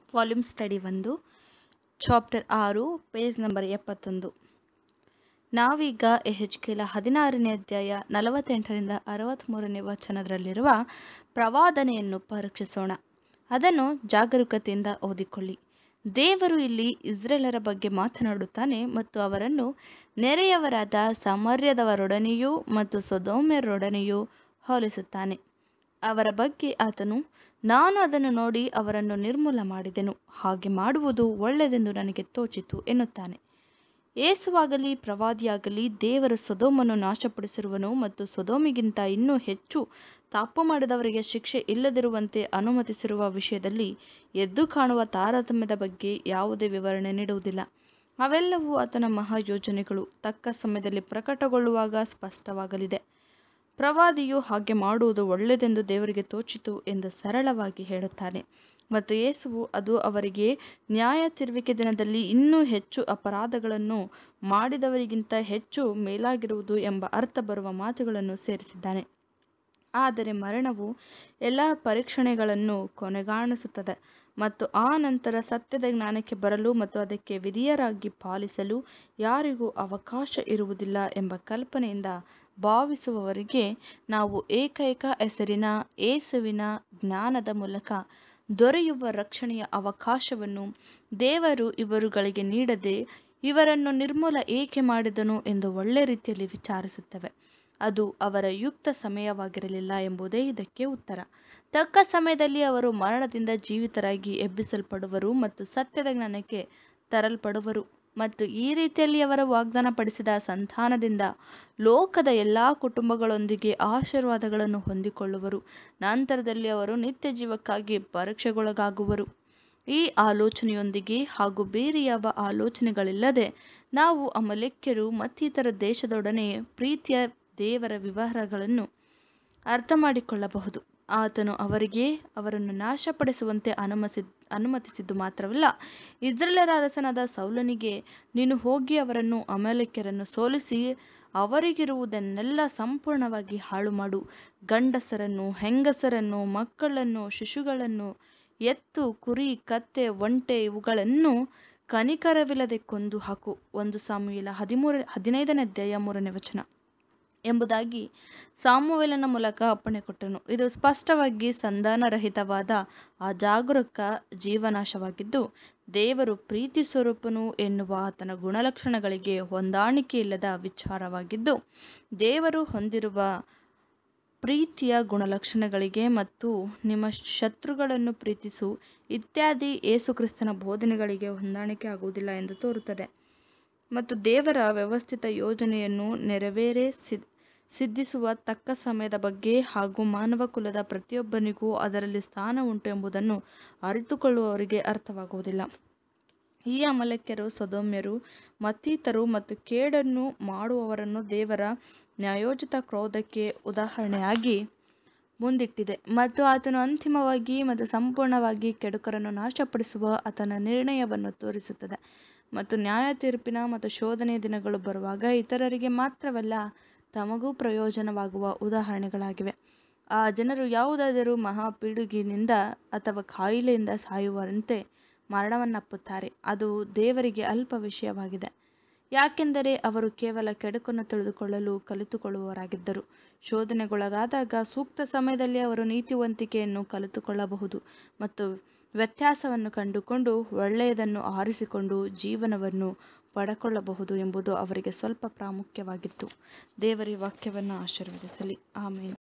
volume study ಒಂದು chapter ಆರು page number ಎಪ್ಪತ್ತೊಂದು ನಾವೀಗ ಎಹೆಚ್ಕೆಲ ಹದಿನಾರನೇ ಅಧ್ಯಾಯ ನಲವತ್ತೆಂಟರಿಂದ ಅರವತ್ತ್ಮೂರನೇ ವಚನದಲ್ಲಿರುವ ಪ್ರವಾದನೆಯನ್ನು ಪರೀಕ್ಷಿಸೋಣ ಅದನ್ನು ಜಾಗರೂಕತೆಯಿಂದ ಓದಿಕೊಳ್ಳಿ ದೇವರು ಇಲ್ಲಿ ಇಸ್ರೇಲರ ಬಗ್ಗೆ ಮಾತನಾಡುತ್ತಾನೆ ಮತ್ತು ಅವರನ್ನು ನೆರೆಯವರಾದ ಸಾಮರ್ಯದವರೊಡನೆಯೂ ಮತ್ತು ಸೊದೋಮ್ಯರೊಡನೆಯೂ ಹೋಲಿಸುತ್ತಾನೆ ಅವರ ಬಗ್ಗೆ ಆತನು ನಾನು ಅದನ್ನು ನೋಡಿ ಅವರನ್ನು ನಿರ್ಮೂಲ ಮಾಡಿದೆನು ಹಾಗೆ ಮಾಡುವುದು ಒಳ್ಳೆಯದೆಂದು ನನಗೆ ತೋಚಿತು ಎನ್ನುತ್ತಾನೆ ಏಸುವಾಗಲಿ ಪ್ರವಾದಿಯಾಗಲಿ ದೇವರ ಸೊದೋಮನ್ನು ನಾಶಪಡಿಸಿರುವನು ಮತ್ತು ಸೊದೋಮಿಗಿಂತ ಇನ್ನೂ ಹೆಚ್ಚು ತಪ್ಪು ಮಾಡಿದವರಿಗೆ ಶಿಕ್ಷೆ ಇಲ್ಲದಿರುವಂತೆ ಅನುಮತಿಸಿರುವ ವಿಷಯದಲ್ಲಿ ಎದ್ದು ಕಾಣುವ ತಾರತಮ್ಯದ ಬಗ್ಗೆ ಯಾವುದೇ ವಿವರಣೆ ನೀಡುವುದಿಲ್ಲ ಅವೆಲ್ಲವೂ ಆತನ ಮಹಾಯೋಜನೆಗಳು ತಕ್ಕ ಸಮಯದಲ್ಲಿ ಪ್ರಕಟಗೊಳ್ಳುವಾಗ ಸ್ಪಷ್ಟವಾಗಲಿದೆ ಪ್ರವಾದಿಯು ಹಾಗೆ ಮಾಡುವುದು ಒಳ್ಳೆಯದೆಂದು ದೇವರಿಗೆ ತೋಚಿತು ಎಂದು ಸರಳವಾಗಿ ಹೇಳುತ್ತಾನೆ ಮತ್ತು ಯೇಸುವು ಅದು ಅವರಿಗೆ ನ್ಯಾಯ ತಿರುವಿಕೆ ದಿನದಲ್ಲಿ ಇನ್ನೂ ಹೆಚ್ಚು ಅಪರಾಧಗಳನ್ನು ಮಾಡಿದವರಿಗಿಂತ ಹೆಚ್ಚು ಮೇಲಾಗಿರುವುದು ಎಂಬ ಅರ್ಥ ಬರುವ ಮಾತುಗಳನ್ನು ಸೇರಿಸಿದ್ದಾನೆ ಆದರೆ ಮರಣವು ಎಲ್ಲ ಪರೀಕ್ಷಣೆಗಳನ್ನು ಕೊನೆಗಾಣಿಸುತ್ತದೆ ಮತ್ತು ಆ ನಂತರ ಸತ್ಯದ ಜ್ಞಾನಕ್ಕೆ ಬರಲು ಮತ್ತು ಅದಕ್ಕೆ ವಿಧಿಯರಾಗಿ ಪಾಲಿಸಲು ಯಾರಿಗೂ ಅವಕಾಶ ಇರುವುದಿಲ್ಲ ಎಂಬ ಕಲ್ಪನೆಯಿಂದ ಭಾವಿಸುವವರಿಗೆ ನಾವು ಏಕೈಕ ಹೆಸರಿನ ಏಸುವಿನ ಜ್ಞಾನದ ಮೂಲಕ ದೊರೆಯುವ ರಕ್ಷಣೆಯ ಅವಕಾಶವನ್ನು ದೇವರು ಇವರುಗಳಿಗೆ ನೀಡದೆ ಇವರನ್ನು ನಿರ್ಮೂಲ ಏಕೆ ಮಾಡಿದನು ಎಂದು ಒಳ್ಳೆ ರೀತಿಯಲ್ಲಿ ವಿಚಾರಿಸುತ್ತವೆ ಅದು ಅವರ ಯುಕ್ತ ಸಮಯವಾಗಿರಲಿಲ್ಲ ಎಂಬುದೇ ಇದಕ್ಕೆ ಉತ್ತರ ತಕ್ಕ ಸಮಯದಲ್ಲಿ ಅವರು ಮರಣದಿಂದ ಜೀವಿತರಾಗಿ ಎಬ್ಬಿಸಲ್ಪಡುವರು ಮತ್ತು ಸತ್ಯದ ಜ್ಞಾನಕ್ಕೆ ತರಲ್ಪಡುವರು ಮತ್ತು ಈ ರೀತಿಯಲ್ಲಿ ಅವರು ವಾಗ್ದಾನ ಪಡಿಸಿದ ಸಂತಾನದಿಂದ ಲೋಕದ ಎಲ್ಲ ಕುಟುಂಬಗಳೊಂದಿಗೆ ಆಶೀರ್ವಾದಗಳನ್ನು ಹೊಂದಿಕೊಳ್ಳುವರು ನಂತರದಲ್ಲಿ ಅವರು ನಿತ್ಯ ಜೀವಕ್ಕಾಗಿ ಪರೀಕ್ಷೆಗೊಳಗಾಗುವರು ಈ ಆಲೋಚನೆಯೊಂದಿಗೆ ಹಾಗೂ ಬೇರೆ ಯಾವ ಆಲೋಚನೆಗಳಿಲ್ಲದೆ ನಾವು ಅಮಲೆಕ್ಯರು ಮತ್ತಿತರ ದೇಶದೊಡನೆ ಪ್ರೀತಿಯ ದೇವರ ವಿವರಗಳನ್ನು ಅರ್ಥ ಮಾಡಿಕೊಳ್ಳಬಹುದು ಆತನು ಅವರಿಗೆ ಅವರನ್ನು ನಾಶಪಡಿಸುವಂತೆ ಅನುಮಸಿ ಅನುಮತಿಸಿದ್ದು ಮಾತ್ರವಲ್ಲ ಇಸ್ರೇಲರ ಅರಸನಾದ ಸೌಲನಿಗೆ ನೀನು ಹೋಗಿ ಅವರನ್ನು ಅಮಲೇಕ್ಯರನ್ನು ಸೋಲಿಸಿ ಅವರಿಗಿರುವುದನ್ನೆಲ್ಲ ಸಂಪೂರ್ಣವಾಗಿ ಹಾಳು ಮಾಡು ಗಂಡಸರನ್ನು ಹೆಂಗಸರನ್ನು ಮಕ್ಕಳನ್ನು ಶಿಶುಗಳನ್ನು ಎತ್ತು ಕುರಿ ಕತ್ತೆ ಒಂಟೆ ಇವುಗಳನ್ನು ಕನಿಕರವಿಲ್ಲದೆ ಕೊಂದು ಹಾಕು ಒಂದು ಸಾಮುವೇಲ ಹದಿಮೂರ ಹದಿನೈದನೇ ಅಧ್ಯಾಯ ಮೂರನೇ ವಚನ ಎಂಬುದಾಗಿ ಸಾಮುವೇಲನ ಮೂಲಕ ಅಪ್ಪಣೆ ಕೊಟ್ಟನು ಇದು ಸ್ಪಷ್ಟವಾಗಿ ಸಂಧಾನರಹಿತವಾದ ಅಜಾಗರೂಕ ಜೀವನಾಶವಾಗಿದ್ದು ದೇವರು ಪ್ರೀತಿ ಸ್ವರೂಪನು ಎನ್ನುವ ಆತನ ಗುಣಲಕ್ಷಣಗಳಿಗೆ ಹೊಂದಾಣಿಕೆ ಇಲ್ಲದ ವಿಚಾರವಾಗಿದ್ದು ದೇವರು ಹೊಂದಿರುವ ಪ್ರೀತಿಯ ಗುಣಲಕ್ಷಣಗಳಿಗೆ ಮತ್ತು ನಿಮ್ಮ ಶತ್ರುಗಳನ್ನು ಪ್ರೀತಿಸು ಇತ್ಯಾದಿ ಏಸುಕ್ರಿಸ್ತನ ಬೋಧನೆಗಳಿಗೆ ಹೊಂದಾಣಿಕೆ ಆಗುವುದಿಲ್ಲ ಎಂದು ತೋರುತ್ತದೆ ಮತ್ತು ದೇವರ ವ್ಯವಸ್ಥಿತ ಯೋಜನೆಯನ್ನು ನೆರವೇರೇ ಸಿದ್ಧಿಸುವ ತಕ್ಕ ಸಮಯದ ಬಗ್ಗೆ ಹಾಗೂ ಮಾನವ ಕುಲದ ಪ್ರತಿಯೊಬ್ಬನಿಗೂ ಅದರಲ್ಲಿ ಸ್ಥಾನ ಉಂಟು ಎಂಬುದನ್ನು ಅರಿತುಕೊಳ್ಳುವವರಿಗೆ ಅರ್ಥವಾಗುವುದಿಲ್ಲ ಈ ಅಮಲಕ್ಯರು ಸೊದೋಮ್ಯರು ಮತ್ತಿತರು ಮತ್ತು ಕೇಡನ್ನು ಮಾಡುವವರನ್ನು ದೇವರ ನ್ಯಾಯೋಚಿತ ಕ್ರೋಧಕ್ಕೆ ಉದಾಹರಣೆಯಾಗಿ ಮುಂದಿಟ್ಟಿದೆ ಮತ್ತು ಆತನು ಅಂತಿಮವಾಗಿ ಮತ್ತು ಸಂಪೂರ್ಣವಾಗಿ ಕೆಡುಕರನ್ನು ನಾಶಪಡಿಸುವ ಆತನ ನಿರ್ಣಯವನ್ನು ತೋರಿಸುತ್ತದೆ ಮತ್ತು ನ್ಯಾಯ ತೀರ್ಪಿನ ಮತ್ತು ಶೋಧನೆಯ ದಿನಗಳು ಬರುವಾಗ ಇತರರಿಗೆ ಮಾತ್ರವಲ್ಲ ತಮಗೂ ಪ್ರಯೋಜನವಾಗುವ ಉದಾಹರಣೆಗಳಾಗಿವೆ ಆ ಜನರು ಯಾವುದಾದರೂ ಮಹಾಪಿಡುಗಿನಿಂದ ಅಥವಾ ಕಾಯಿಲೆಯಿಂದ ಸಾಯುವಂತೆ ಮರಣವನ್ನಪ್ಪುತ್ತಾರೆ ಅದು ದೇವರಿಗೆ ಅಲ್ಪ ವಿಷಯವಾಗಿದೆ ಯಾಕೆಂದರೆ ಅವರು ಕೇವಲ ಕೆಡುಕನ್ನು ತಿಳಿದುಕೊಳ್ಳಲು ಕಲಿತುಕೊಳ್ಳುವವರಾಗಿದ್ದರು ಶೋಧನೆಗೊಳಗಾದಾಗ ಸೂಕ್ತ ಸಮಯದಲ್ಲಿ ಅವರು ನೀತಿವಂತಿಕೆಯನ್ನು ಕಲಿತುಕೊಳ್ಳಬಹುದು ಮತ್ತು ವ್ಯತ್ಯಾಸವನ್ನು ಕಂಡುಕೊಂಡು ಒಳ್ಳೆಯದನ್ನು ಆರಿಸಿಕೊಂಡು ಜೀವನವನ್ನು ಪಡಕೊಳ್ಳಬಹುದು ಎಂಬುದು ಅವರಿಗೆ ಸ್ವಲ್ಪ ಪ್ರಾಮುಖ್ಯವಾಗಿತ್ತು ದೇವರ ವಾಕ್ಯವನ್ನು ಆಶೀರ್ವದಿಸಲಿ ಆಮೇಲೆ